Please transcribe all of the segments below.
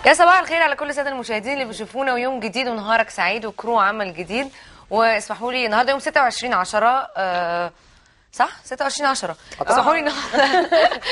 يا صباح الخير على كل الساده المشاهدين اللي بيشوفونا ويوم جديد ونهارك سعيد وكرو عمل جديد واسمحوا لي النهارده يوم 26 10 آه صح 26 10 اسمحوا لي النهارده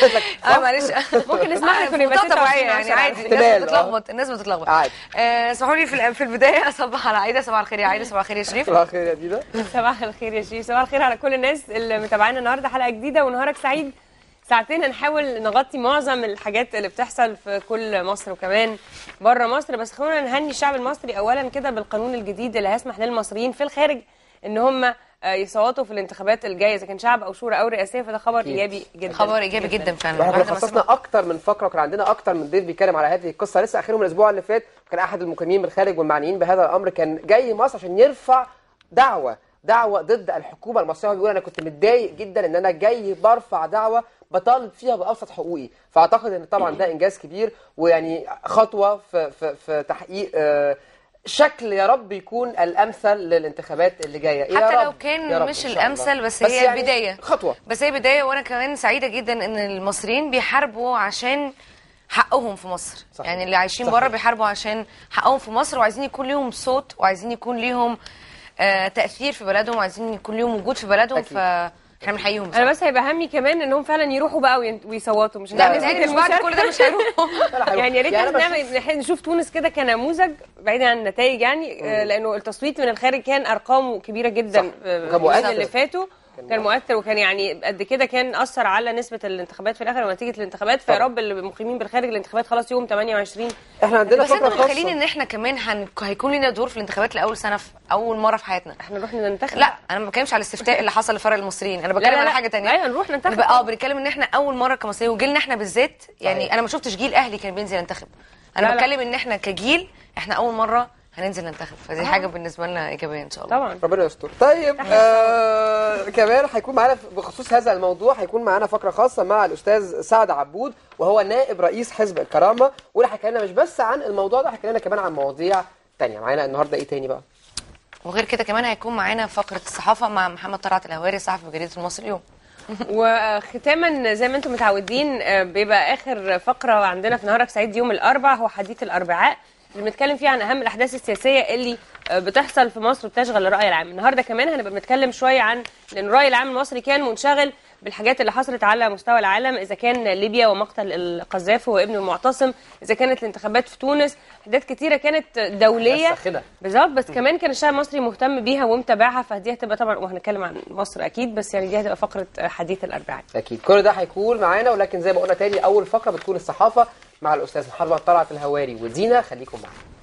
اه معلش ممكن نسمعها يكون يبقى منطقة طبيعية 26 يعني 10 عادي عادي. الناس احتمال، بتتلخبط الناس بتتلخبط عادي. آه، اسمحوا لي في في البدايه اصبح على عايده صباح الخير يا عايده صباح الخير يا شريف صباح الخير يا دينا صباح الخير يا شيف صباح الخير على كل الناس اللي متابعانا النهارده حلقه جديده ونهارك سعيد ساعتين هنحاول نغطي معظم الحاجات اللي بتحصل في كل مصر وكمان بره مصر بس خلونا نهني الشعب المصري اولا كده بالقانون الجديد اللي هيسمح للمصريين في الخارج ان هم آه، يصوتوا في الانتخابات الجايه اذا كان شعب او شورى او رئاسيه فده خبر ايجابي جدا خبر ايجابي جدا فعلا واحنا الواحد لما خصصنا سمع- اكتر من فقره وكان عندنا اكتر من ضيف بيتكلم على هذه القصه لسه اخرهم الاسبوع اللي فات كان احد المقيمين من الخارج والمعنيين بهذا الامر كان جاي مصر عشان يرفع دعوه دعوه ضد الحكومه المصريه بيقول انا كنت متضايق جدا ان انا جاي برفع دعوه بطالب فيها بابسط حقوقي فاعتقد ان طبعا ده انجاز كبير ويعني خطوه في في, في تحقيق آه، شكل يا رب يكون الامثل للانتخابات اللي جايه يا حتى رب، لو يا كان رب مش إن شاء الله. الامثل بس, هي يعني البدايه خطوه بس هي بدايه وانا كمان سعيده جدا ان المصريين بيحاربوا عشان حقهم في مصر صحيح. يعني اللي عايشين صحيح. بره بيحاربوا عشان حقهم في مصر وعايزين يكون ليهم صوت وعايزين يكون ليهم آه تاثير في بلدهم وعايزين يكون ليهم وجود في بلدهم أكيد. فاحنا بنحييهم انا بصراحة. بس هيبقى همي كمان انهم فعلا يروحوا بقى وين- ويصوتوا مش لا هنعمل بتهيألي زي مش بعد المشاركة. كل ده مش هيروحوا يعني يا ريت يعني احنا أنا نعمل نح- نشوف تونس كده كنموذج بعيدا عن النتائج يعني آه، لانه التصويت من الخارج كان ارقامه كبيره جدا صح. آه، وكان مؤثر. اللي فاتوا كان مؤثر وكان يعني قد كده كان اثر على نسبه الانتخابات في الاخر ونتيجه الانتخابات فيا طبعا. رب اللي مقيمين بالخارج الانتخابات خلاص يوم 28 احنا عندنا بس فقره انتوا متخيلين خاصه ان احنا كمان هن... هيكون لنا دور في الانتخابات لاول سنه في اول مره في حياتنا احنا نروح ننتخب لا انا ما بتكلمش على الاستفتاء اللي حصل لفرق المصريين انا بتكلم لا، على لا. حاجه تانية ايوه نروح ننتخب بقى اه بنتكلم ان احنا اول مره كمصريين وجيلنا احنا بالذات يعني صحيح. انا ما شفتش جيل اهلي كان بينزل ينتخب انا لا، لا. بتكلم ان احنا كجيل احنا اول مره هننزل ننتخب فدي حاجه بالنسبه لنا ايجابيه ان شاء الله طبعا ربنا يستر طيب آه كمان هيكون معانا بخصوص هذا الموضوع هيكون معانا فقره خاصه مع الاستاذ سعد عبود وهو نائب رئيس حزب الكرامه واللي هيحكي لنا مش بس عن الموضوع ده هيحكي لنا كمان عن مواضيع تانية معانا النهارده ايه تاني بقى وغير كده كمان هيكون معانا فقره الصحافه مع محمد طلعت الهواري صحفي بجريده المصري اليوم وختاما زي ما انتم متعودين آه، بيبقى اخر فقره عندنا في نهارك سعيد يوم الاربع هو حديث الاربعاء اللي بنتكلم فيه عن اهم الاحداث السياسيه اللي آه، بتحصل في مصر وبتشغل الراي العام النهارده كمان هنبقى بنتكلم شويه عن لان الراي العام المصري كان منشغل بالحاجات اللي حصلت على مستوى العالم اذا كان ليبيا ومقتل القذافي وابن المعتصم اذا كانت الانتخابات في تونس احداث كتيره كانت دوليه ساخنة. بالظبط بس كمان كان الشعب المصري مهتم بيها ومتابعها فدي هتبقى طبعا وهنتكلم عن مصر اكيد بس يعني دي هتبقى فقره حديث الاربعاء اكيد كل ده هيكون معانا ولكن زي ما قلنا تاني اول فقره بتكون الصحافه مع الاستاذ محمد طلعت الهواري ودينا خليكم معانا